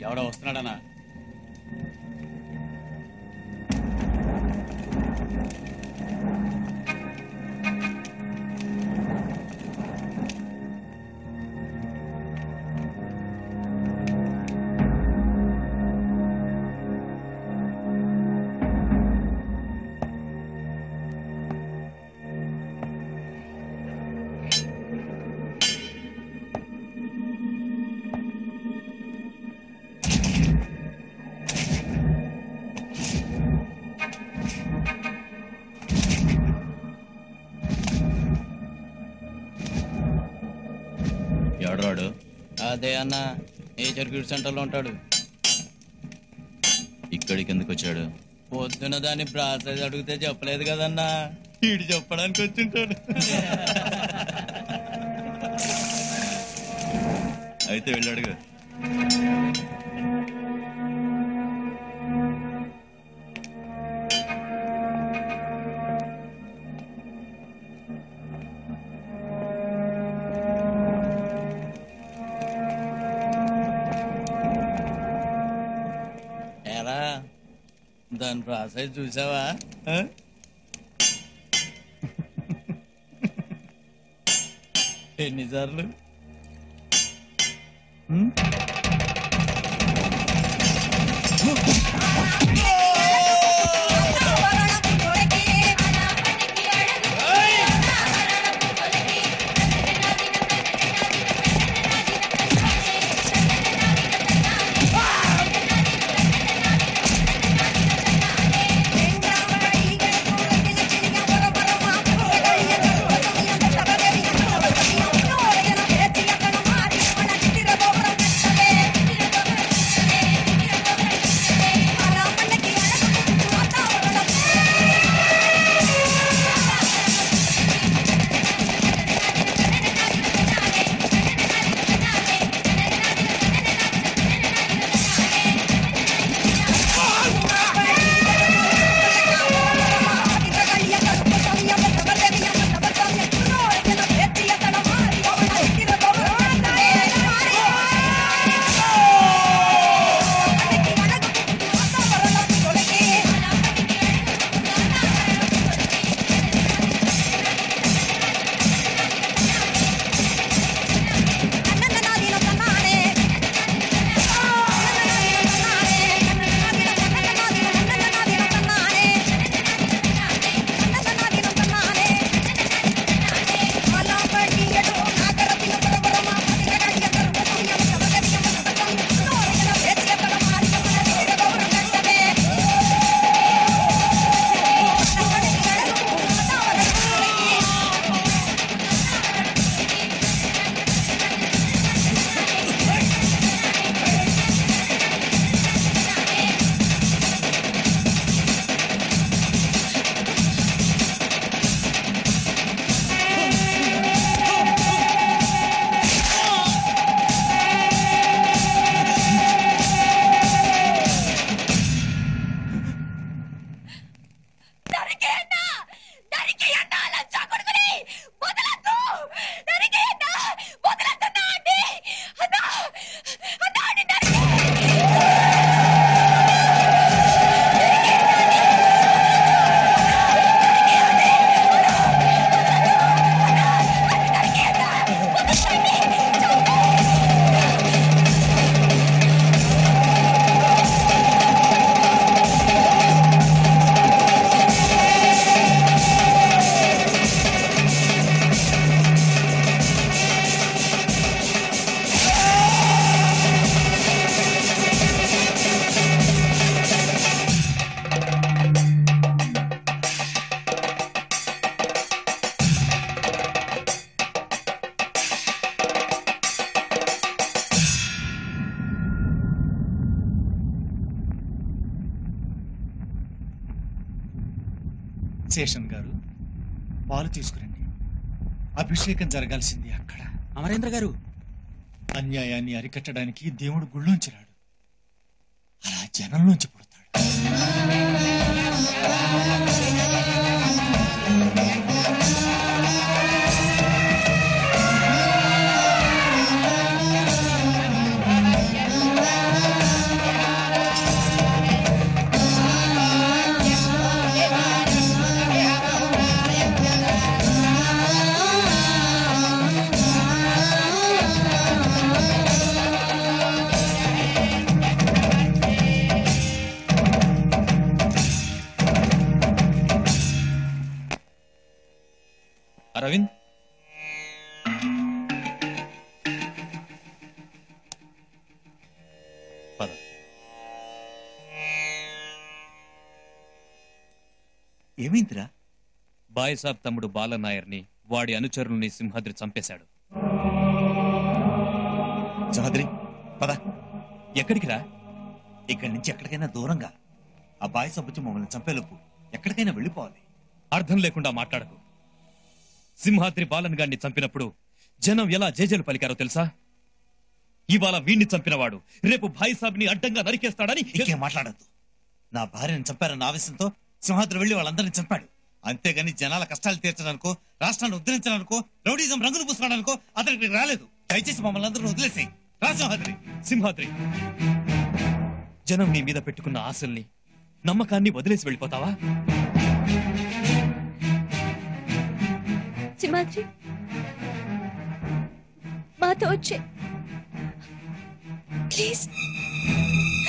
ఎవడో వస్తున్నాడనా ఎవడరాడు అదే అన్న నేచర్ క్యూర్ సెంటర్ లో ఉంటాడు ఇక్కడికి ఎందుకు వచ్చాడు పొద్దున దాన్ని ప్రాసెస్ అడిగితే చెప్పలేదు కదన్నా వీడు చెప్పడానికి వచ్చింటాడు అయితే వెళ్ళాడుగా ఎలా దాని ప్రాసెస్ చూసావా ఆ? ఎన్నిసార్లు శేషన్ గారు పాలు తీసుకురండి అభిషేకం జరగాల్సింది అక్కడ అమరేంద్ర గారు అన్యాయాన్ని అరికట్టడానికి దేవుడు గుళ్ళోంచి రాడు అలా జనంలోంచి పుడతాడు ఆ పద ఏమైందిరా బాయిసాబ్ తమ్ముడు బాలనాయర్ని వాడి అనుచరుల్ని సింహాద్రి చంపేశాడు చౌదరి పద ఎక్కడికి రా ఇక్కడి నుంచి ఎక్కడికైనా దూరంగా ఆ బాయ్ సబ్బుచ్చి మమ్మల్ని చంపేలోపు ఎక్కడికైనా వెళ్ళిపోవాలి అర్థం లేకుండా మాట్లాడకు సింహాద్రి బాలన్ గారిని చంపినప్పుడు జనం ఎలా జేజేలు పలికారో తెలుసా ఇవాళ వీణ్ణి చంపినవాడు రేపు భాయిసాబ్ని అడ్డంగా నరికేస్తాడని ఇంకేం మాట్లాడద్దు నా భార్యను చంపారన్న ఆవేశంతో సింహాద్రి వెళ్లి వాళ్ళందరినీ చంపాడు అంతేగాని జనాల కష్టాలు తీర్చడానికో రాష్ట్రాన్ని ఉద్ధరించడానికో రౌడీజం రంగులు పూసుకోవడానికో అతనికి ఇక్కడికి రాలేదు దయచేసి మమ్మల్ని అందరూ వదిలేసి రా సింహాద్రి సింహాద్రి జనం నీ మీద పెట్టుకున్న ఆశల్ని నమ్మకాన్ని వదిలేసి వెళ్ళిపోతావా సింహాద్రి మాతో వచ్చే ప్లీజ్